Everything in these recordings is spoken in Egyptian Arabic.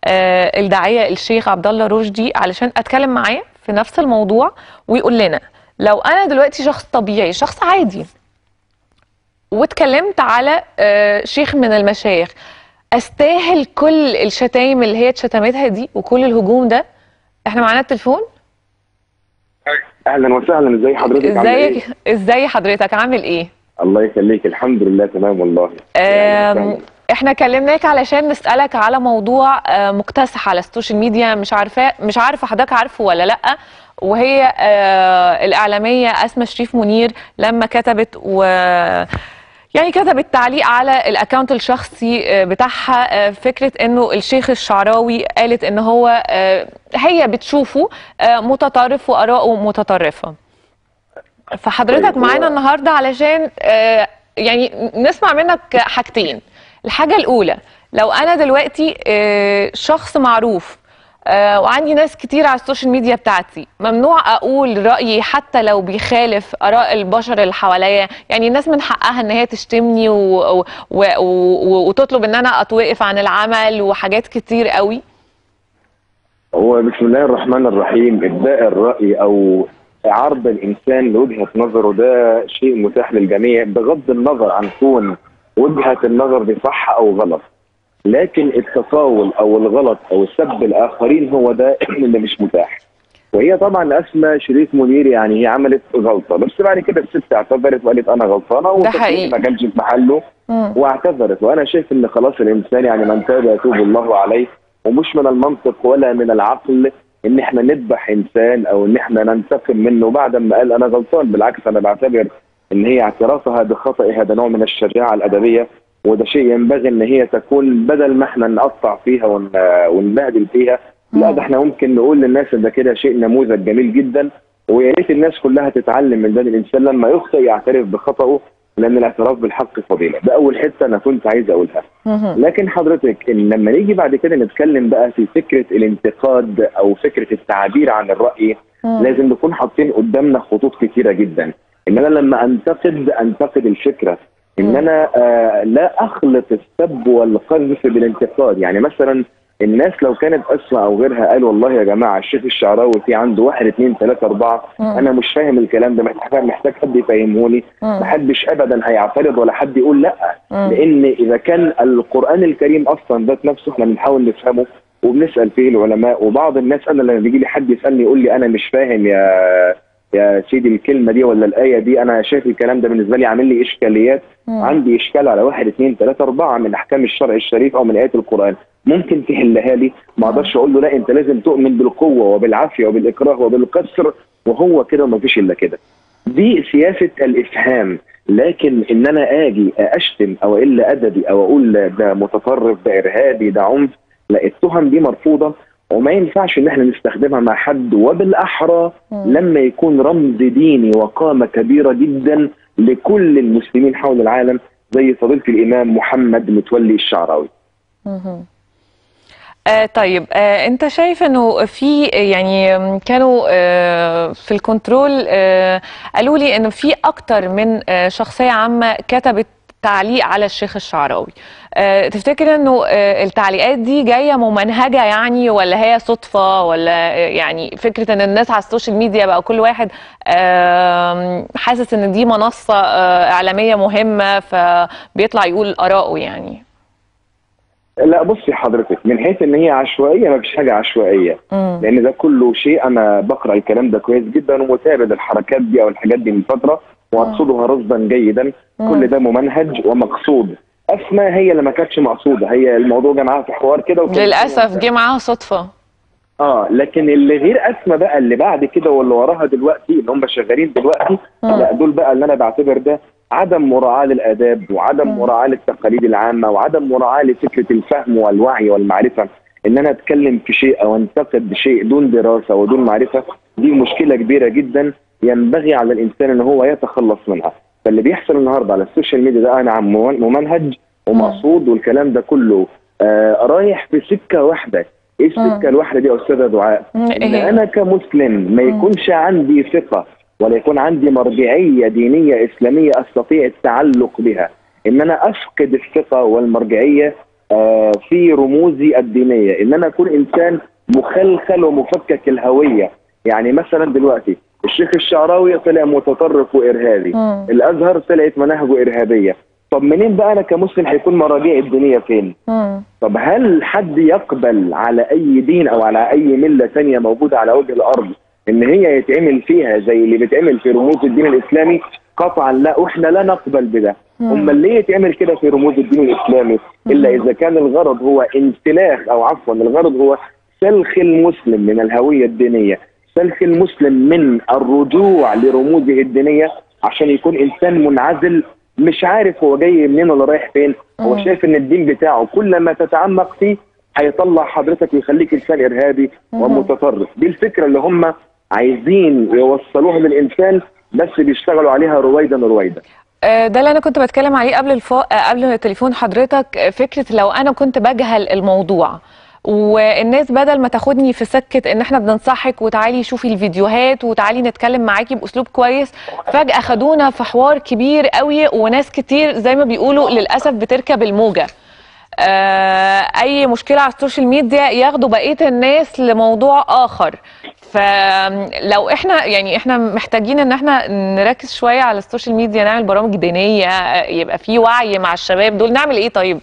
آه، الداعيه الشيخ عبد الله رشدي علشان اتكلم معاه في نفس الموضوع ويقول لنا لو انا دلوقتي شخص طبيعي شخص عادي واتكلمت على آه، شيخ من المشايخ استاهل كل الشتايم اللي هي اتشتمتها دي وكل الهجوم ده احنا معانا التليفون اهلا وسهلا ازي حضرتك عامل ايه؟ ازيك ازاي حضرتك عامل ايه الله يخليك الحمد لله تمام والله أهلاً آم، وسهلاً. احنا كلمناك علشان نسألك على موضوع آه، مكتسح على السوشيال ميديا مش عارفاه مش عارفه حضرتك عارفه ولا لا وهي آه، الإعلامية أسماء شريف منير لما كتبت و يعني كتبت تعليق على الاكونت الشخصي آه، بتاعها آه، فكره انه الشيخ الشعراوي قالت ان هو آه، هي بتشوفه آه، متطرف واراءه متطرفه فحضرتك طيب، هو- معانا النهارده علشان آه، يعني نسمع منك حاجتين الحاجه الاولى لو انا دلوقتي آه، شخص معروف آه، وعندي ناس كتير على السوشيال ميديا بتاعتي ممنوع اقول رايي حتى لو بيخالف اراء البشر اللي حواليا يعني الناس من حقها ان هي تشتمني و... و... و... و... وتطلب ان انا اتوقف عن العمل وحاجات كتير قوي هو بسم الله الرحمن الرحيم ابداء الراي او عرض الانسان لوجهه نظره ده شيء متاح للجميع بغض النظر عن كون وجهه النظر دي صح او غلط لكن التطاول او الغلط او سب الاخرين هو ده اللي مش متاح وهي طبعا اسماء شريف منير يعني هي عملت غلطه بس بعد كده الست اعتذرت وقالت انا غلطانه والتصريح حقيقي. ما كانش في محله مم. واعتذرت وانا شايف ان خلاص الانسان يعني من تاب يتوب الله عليه ومش من المنطق ولا من العقل ان احنا نذبح انسان او ان احنا ننتقم منه بعد ما قال انا غلطان بالعكس انا بعتبر ان هي اعترافها بخطئ هذا نوع من الشجاعه الادبيه وده شيء ينبغي ان هي تكون بدل ما احنا نقطع فيها ون- ونبهدل فيها لا ده احنا ممكن نقول للناس ان ده كده شيء نموذج جميل جدا ويا ريت الناس كلها تتعلم من ده الانسان لما يخطئ يعترف بخطئه لان الاعتراف بالحق فضيله ده اول حته انا كنت عايز اقولها مهم. لكن حضرتك إن لما نيجي بعد كده نتكلم بقى في فكره الانتقاد او فكره التعبير عن الراي مم. لازم نكون حاطين قدامنا خطوط كتيره جدا ان انا لما انتقد انتقد الفكره ان مم. انا آه لا اخلط السب والقذف بالانتقاد يعني مثلا الناس لو كانت اسمع او غيرها قال والله يا جماعه الشيخ الشعراوي في عنده واحد اثنين ثلاثه اربعه مم. انا مش فاهم الكلام ده محتاج محتاج حد يفهمهوني مم. محدش ابدا هيعترض ولا حد يقول لا مم. لان اذا كان القران الكريم اصلا ذات نفسه احنا بنحاول نفهمه وبنسال فيه العلماء وبعض الناس انا لما بيجي لي حد يسالني يقول لي انا مش فاهم يا يا سيدي الكلمه دي ولا الايه دي انا شايف الكلام ده بالنسبه لي عامل لي اشكاليات مم. عندي اشكال على واحد اثنين ثلاثه اربعه من احكام الشرع الشريف او من ايات القران ممكن تحلها لي ما اقدرش اقول له لا انت لازم تؤمن بالقوه وبالعافيه وبالاكراه وبالقسر وهو كده وما فيش الا كده دي سياسه الافهام لكن ان انا اجي اشتم او اقل ادبي او اقول ده متطرف ده ارهابي ده عنف لا التهم دي مرفوضه وما ينفعش ان احنا نستخدمها مع حد وبالاحرى مم. لما يكون رمز ديني وقامه كبيره جدا لكل المسلمين حول العالم زي فضيله الامام محمد متولي الشعراوي. مهم. آه طيب آه انت شايف انه في يعني آم، كانوا آه في الكنترول آه قالوا لي انه في اكتر من آه شخصيه عامه كتبت تعليق على الشيخ الشعراوي آه تفتكر انه آه التعليقات دي جايه ممنهجه يعني ولا هي صدفه ولا آه يعني فكره ان الناس على السوشيال ميديا بقى كل واحد آه حاسس ان دي منصه آه اعلاميه مهمه فبيطلع يقول اراءه يعني لا بصي حضرتك من حيث ان هي عشوائيه ما فيش حاجه عشوائيه مم. لان ده كله شيء انا بقرا الكلام ده كويس جدا ومتابع الحركات دي او الحاجات دي من فتره وارصدها رصدا جيدا مم. كل ده ممنهج ومقصود اسماء هي اللي ما كانتش مقصوده هي الموضوع جه معاها في حوار كده وكان- للاسف جه معاها صدفه اه لكن اللي غير اسمى بقى اللي بعد كده واللي وراها دلوقتي اللي هم شغالين دلوقتي مم. لا دول بقى اللي انا بعتبر ده عدم مراعاه للاداب وعدم مم. مراعاه للتقاليد العامه وعدم مراعاه لفكره الفهم والوعي والمعرفه ان انا اتكلم في شيء او انتقد شيء دون دراسه ودون معرفه دي مشكله كبيره جدا ينبغي على الانسان ان هو يتخلص منها فاللي بيحصل النهارده على السوشيال ميديا ده انا عم ممنهج ومقصود والكلام ده كله آه رايح في سكه واحده ايه السكه الواحده دي يا استاذه دعاء مم، ان إيه هي؟ انا كمسلم ما مم. يكونش عندي ثقه ولا يكون عندي مرجعيه دينيه اسلاميه استطيع التعلق بها ان انا افقد الثقه والمرجعيه آه في رموزي الدينيه ان انا اكون انسان مخلخل ومفكك الهويه يعني مثلا دلوقتي الشيخ الشعراوي طلع متطرف وارهابي مم. الازهر طلعت مناهجه ارهابيه طب منين بقى انا كمسلم هيكون مراجعي الدينيه فين مم. طب هل حد يقبل على اي دين او على اي مله ثانيه موجوده على وجه الارض ان هي يتعمل فيها زي اللي بيتعمل في رموز الدين الاسلامي قطعا لا واحنا لا نقبل بده مم. امال ليه يتعمل كده في رموز الدين الاسلامي الا اذا كان الغرض هو انسلاخ او عفوا الغرض هو سلخ المسلم من الهويه الدينيه سلخ المسلم من الرجوع لرموزه الدينيه عشان يكون انسان منعزل مش عارف هو جاي منين ولا رايح فين هو مم. شايف ان الدين بتاعه كل ما تتعمق فيه هيطلع حضرتك ويخليك انسان ارهابي مم. ومتطرف دي الفكره اللي هم عايزين يوصلوها للانسان بس بيشتغلوا عليها رويدا رويدا آه، ده اللي انا كنت بتكلم عليه قبل الفو... آه، قبل تليفون حضرتك آه، فكره لو انا كنت بجهل الموضوع والناس بدل ما تاخدني في سكه ان احنا بننصحك وتعالي شوفي الفيديوهات وتعالي نتكلم معاكي باسلوب كويس فجاه خدونا في حوار كبير قوي وناس كتير زي ما بيقولوا للاسف بتركب الموجه آه، اي مشكله على السوشيال ميديا ياخدوا بقيه الناس لموضوع اخر فلو احنا يعني احنا محتاجين ان احنا نركز شويه على السوشيال ميديا نعمل برامج دينيه آه، يبقى في وعي مع الشباب دول نعمل ايه طيب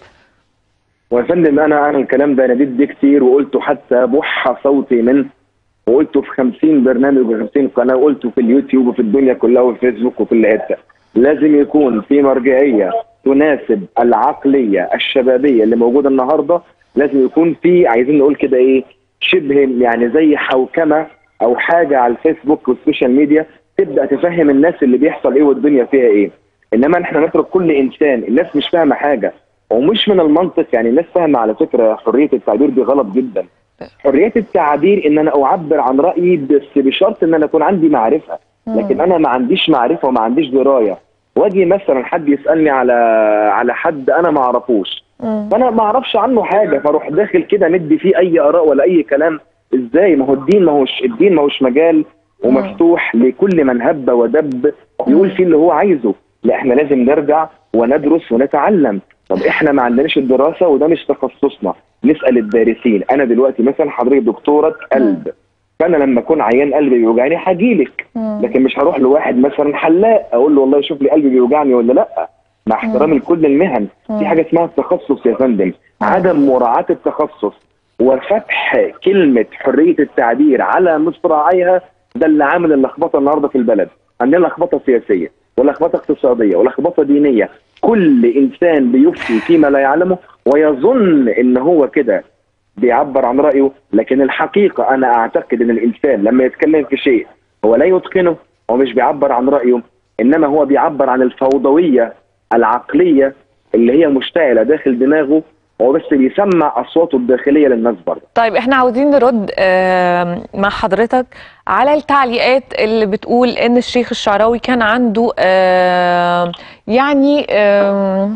ويا فندم انا انا الكلام ده ناديت بيه كتير وقلته حتى بح صوتي منه وقلته في 50 برنامج و50 قناه وقلته في اليوتيوب وفي الدنيا كلها وفي فيسبوك وكل حته لازم يكون في مرجعيه تناسب العقليه الشبابيه اللي موجوده النهارده لازم يكون في عايزين نقول كده ايه شبه يعني زي حوكمه او حاجه على الفيسبوك والسوشيال ميديا تبدا تفهم الناس اللي بيحصل ايه والدنيا فيها ايه انما احنا نترك كل انسان الناس مش فاهمه حاجه ومش من المنطق يعني الناس فاهمه على فكره حريه التعبير دي غلط جدا حريه التعبير ان انا اعبر عن رايي بس بشرط ان انا يكون عندي معرفه لكن انا ما عنديش معرفه وما عنديش درايه واجي مثلا حد يسالني على على حد انا ما اعرفوش مم. فانا ما اعرفش عنه حاجه فاروح داخل كده ندي فيه اي اراء ولا اي كلام ازاي ما هو الدين ما هوش الدين ما هوش مجال ومفتوح لكل من هب ودب يقول فيه اللي هو عايزه لا احنا لازم نرجع وندرس ونتعلم طب احنا ما عندناش الدراسه وده مش تخصصنا نسال الدارسين انا دلوقتي مثلا حضرتك دكتوره قلب فانا لما اكون عيان قلبي بيوجعني هجيلك مم. لكن مش هروح لواحد مثلا حلاق اقول له والله شوف لي قلبي بيوجعني ولا لا مع احترامي لكل المهن مم. في حاجه اسمها التخصص يا فندم عدم مراعاه التخصص وفتح كلمه حريه التعبير على مصراعيها ده اللي عامل اللخبطه النهارده في البلد عندنا لخبطه سياسيه ولخبطه اقتصاديه ولخبطه دينيه كل انسان بيفتي فيما لا يعلمه ويظن ان هو كده بيعبر عن رايه لكن الحقيقه انا اعتقد ان الانسان لما يتكلم في شيء هو لا يتقنه هو مش بيعبر عن رايه انما هو بيعبر عن الفوضويه العقليه اللي هي مشتعله داخل دماغه هو بس بيسمع اصواته الداخليه للناس بره طيب احنا عاوزين نرد آم، مع حضرتك على التعليقات اللي بتقول ان الشيخ الشعراوي كان عنده آم، يعني آم،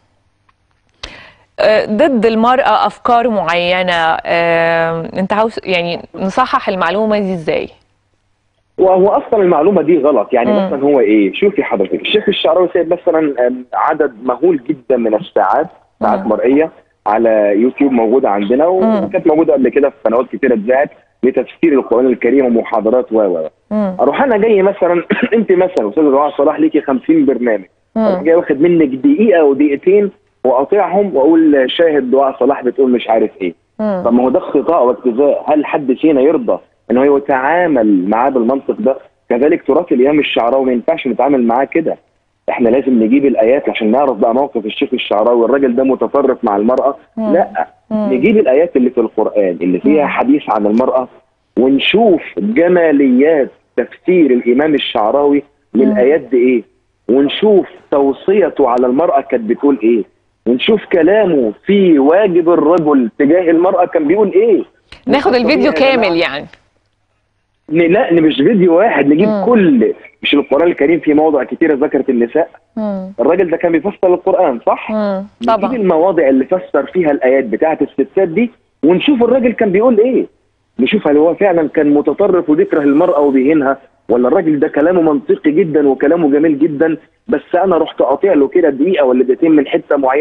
آه، ضد المرأة أفكار معينة آم، أنت عاوز يعني نصحح المعلومة دي إزاي؟ وهو اصلا المعلومه دي غلط يعني مم. مثلا هو ايه شوفي حضرتك الشيخ الشعراوي سايب مثلا أم، عدد مهول جدا من الساعات ساعات مم. مرئيه على يوتيوب موجوده عندنا مم. وكانت موجوده قبل كده في قنوات كتيره اتذاعت لتفسير القران الكريم ومحاضرات و و مم. اروح انا جاي مثلا انت مثلا استاذ دعاء صلاح ليكي 50 برنامج اروح مم. جاي واخد منك دقيقه او دقيقتين واقاطعهم واقول شاهد دعاء صلاح بتقول مش عارف ايه مم. طب ما هو ده اخطاء واجتزاء هل حد فينا يرضى ان هو يتعامل معاه بالمنطق ده كذلك تراث الامام الشعراوي ما ينفعش نتعامل معاه كده احنا لازم نجيب الايات عشان نعرف بقى موقف الشيخ الشعراوي الراجل ده متطرف مع المراه مم. لا مم. نجيب الايات اللي في القران اللي فيها مم. حديث عن المراه ونشوف جماليات تفسير الامام الشعراوي للايات دي ايه ونشوف توصيته على المراه كانت بتقول ايه ونشوف كلامه في واجب الرجل تجاه المراه كان بيقول ايه ناخد الفيديو طبيعي يا جماعة. كامل يعني ن- لا ن- مش فيديو واحد نجيب مم. كل مش القران الكريم في مواضع كتيره ذكرت النساء مم. الراجل ده كان بيفسر القران صح مم. نجيب طبعا المواضع اللي فسر فيها الايات بتاعه الستات دي ونشوف الراجل كان بيقول ايه نشوف هل هو فعلا كان متطرف وبيكره المراه وبيهينها ولا الراجل ده كلامه منطقي جدا وكلامه جميل جدا بس انا رحت قاطع له كده دقيقه ولا دقيقتين من حته معينه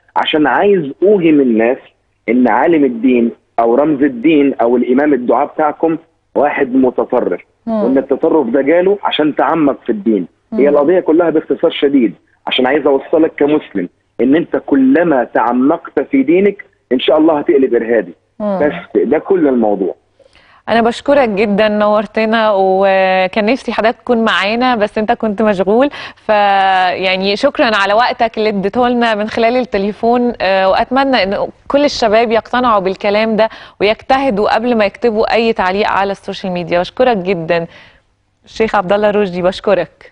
عشان عايز اوهم الناس ان عالم الدين او رمز الدين او الامام الدعاء بتاعكم واحد متطرف مم. وان التطرف ده جاله عشان تعمق في الدين هي القضيه كلها باختصار شديد عشان عايز اوصلك كمسلم ان انت كلما تعمقت في دينك ان شاء الله هتقلب ارهابي مم. بس ده كل الموضوع انا بشكرك جدا نورتنا وكان نفسي حضرتك تكون معانا بس انت كنت مشغول فيعني شكرا على وقتك اللي اديته لنا من خلال التليفون آه، واتمنى ان كل الشباب يقتنعوا بالكلام ده ويجتهدوا قبل ما يكتبوا اي تعليق على السوشيال ميديا بشكرك جدا الشيخ عبد الله رشدي بشكرك